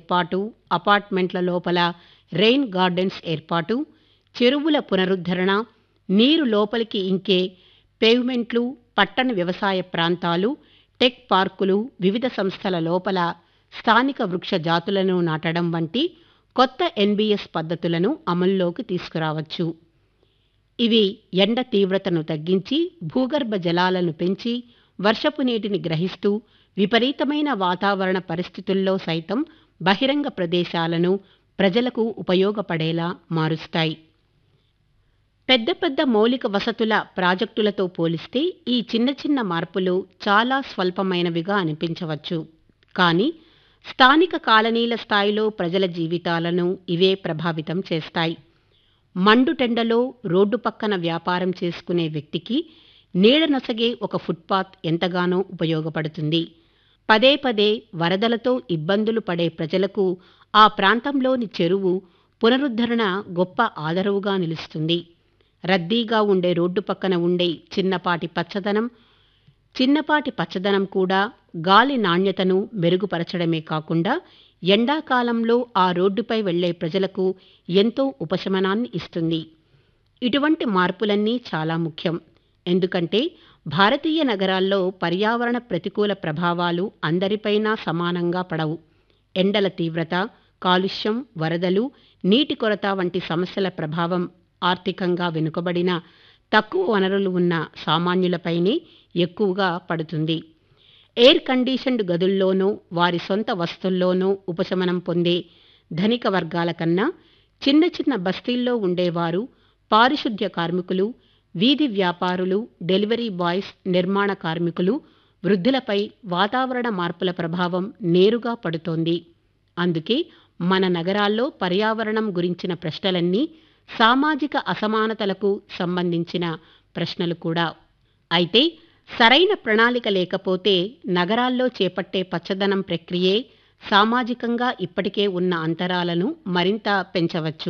ఏర్పాటు అపార్ట్మెంట్ల లోపల rain gardens ఏర్పాటు చెరువుల పునరుద్ధరణ నీరు లోపలికి ఇంకే పేవ్మెంట్లు పట్టణ వ్యవసాయ ప్రాంతాలు టెక్ పార్కులు వివిధ సంస్థల లోపల స్థానిక వృక్ష జాతులను నాటడం వంటి కొత్త ఎన్బిఎస్ పద్ధతులను అమల్లోకి తీసుకురావచ్చు ఇవి ఎండ తీవ్రతను తగ్గించి భూగర్భ జలాలను పెంచి వర్షపు నీటిని గ్రహిస్తూ విపరీతమైన వాతావరణ పరిస్థితుల్లో సైతం బహిరంగ ప్రదేశాలను ప్రజలకు ఉపయోగపడేలా మారుస్తాయి పెద్ద పెద్ద మౌలిక వసతుల ప్రాజెక్టులతో పోలిస్తే ఈ చిన్న చిన్న మార్పులు చాలా స్వల్పమైనవిగా అనిపించవచ్చు కానీ స్థానిక కాలనీల స్థాయిలో ప్రజల జీవితాలను ఇవే ప్రభావితం చేస్తాయి మండుటెండలో రోడ్డు పక్కన వ్యాపారం చేసుకునే వ్యక్తికి నీడ నొసగే ఒక ఫుట్పాత్ ఎంతగానో ఉపయోగపడుతుంది పదే పదే వరదలతో ఇబ్బందులు పడే ప్రజలకు ఆ ప్రాంతంలోని చెరువు పునరుద్ధరణ గొప్ప ఆదరవుగా నిలుస్తుంది రద్దీగా ఉండే రోడ్డు పక్కన ఉండే చిన్నపాటి పచ్చదనం చిన్నపాటి పచ్చదనం కూడా గాలి నాణ్యతను మెరుగుపరచడమే కాకుండా ఎండాకాలంలో ఆ రోడ్డుపై వెళ్లే ప్రజలకు ఎంతో ఉపశమనాన్ని ఇస్తుంది ఇటువంటి మార్పులన్నీ చాలా ముఖ్యం ఎందుకంటే భారతీయ నగరాల్లో పర్యావరణ ప్రతికూల ప్రభావాలు అందరిపైనా సమానంగా పడవు ఎండల తీవ్రత కాలుష్యం వరదలు నీటి కొరత వంటి సమస్యల ప్రభావం ఆర్థికంగా వెనుకబడిన తక్కువ వనరులు ఉన్న సామాన్యులపైనే ఎక్కువగా పడుతుంది ఎయిర్ కండిషన్డ్ గదుల్లోనూ వారి సొంత వస్తుల్లోనూ ఉపశమనం పొందే ధనిక వర్గాల కన్నా చిన్న చిన్న బస్తీల్లో ఉండేవారు పారిశుద్ధ్య కార్మికులు వీధి వ్యాపారులు డెలివరీ బాయ్స్ నిర్మాణ కార్మికులు వృద్ధులపై వాతావరణ మార్పుల ప్రభావం నేరుగా పడుతోంది అందుకే మన నగరాల్లో పర్యావరణం గురించిన ప్రశ్నలన్నీ సామాజిక అసమానతలకు సంబంధించిన ప్రశ్నలు కూడా అయితే సరైన ప్రణాళిక లేకపోతే నగరాల్లో చేపట్టే పచ్చదనం ప్రక్రియే సామాజికంగా ఇప్పటికే ఉన్న అంతరాలను మరింత పెంచవచ్చు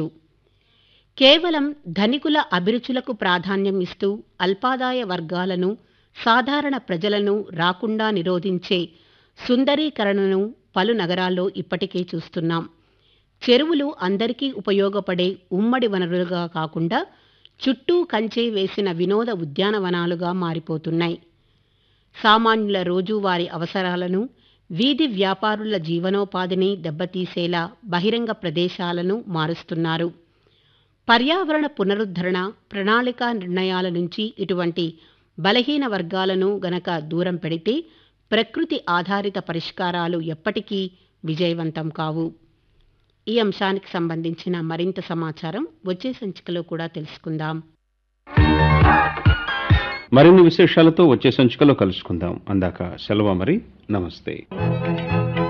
కేవలం ధనికుల అభిరుచులకు ప్రాధాన్యం ఇస్తూ అల్పాదాయ వర్గాలను సాధారణ ప్రజలను రాకుండా నిరోధించే సుందరీకరణను పలు నగరాల్లో ఇప్పటికే చూస్తున్నాం చెరువులు అందరికీ ఉపయోగపడే ఉమ్మడి వనరులుగా కాకుండా చుట్టూ కంచె వేసిన వినోద ఉద్యానవనాలుగా మారిపోతున్నాయి సామాన్యుల రోజువారీ అవసరాలను వీధి వ్యాపారుల జీవనోపాధిని దెబ్బతీసేలా బహిరంగ ప్రదేశాలను మారుస్తున్నారు పర్యావరణ పునరుద్ధరణ ప్రణాళికా నిర్ణయాల నుంచి ఇటువంటి బలహీన వర్గాలను గనక దూరం పెడితే ప్రకృతి ఆధారిత పరిష్కారాలు ఎప్పటికీ విజయవంతం కావు ఈ అంశానికి సంబంధించిన మరింత సమాచారం వచ్చే సంచికలో కూడా తెలుసుకుందాం మరిన్ని విశేషాలతో వచ్చే సంచికలో కలుసుకుందాం అందాక సెలవు మరి నమస్తే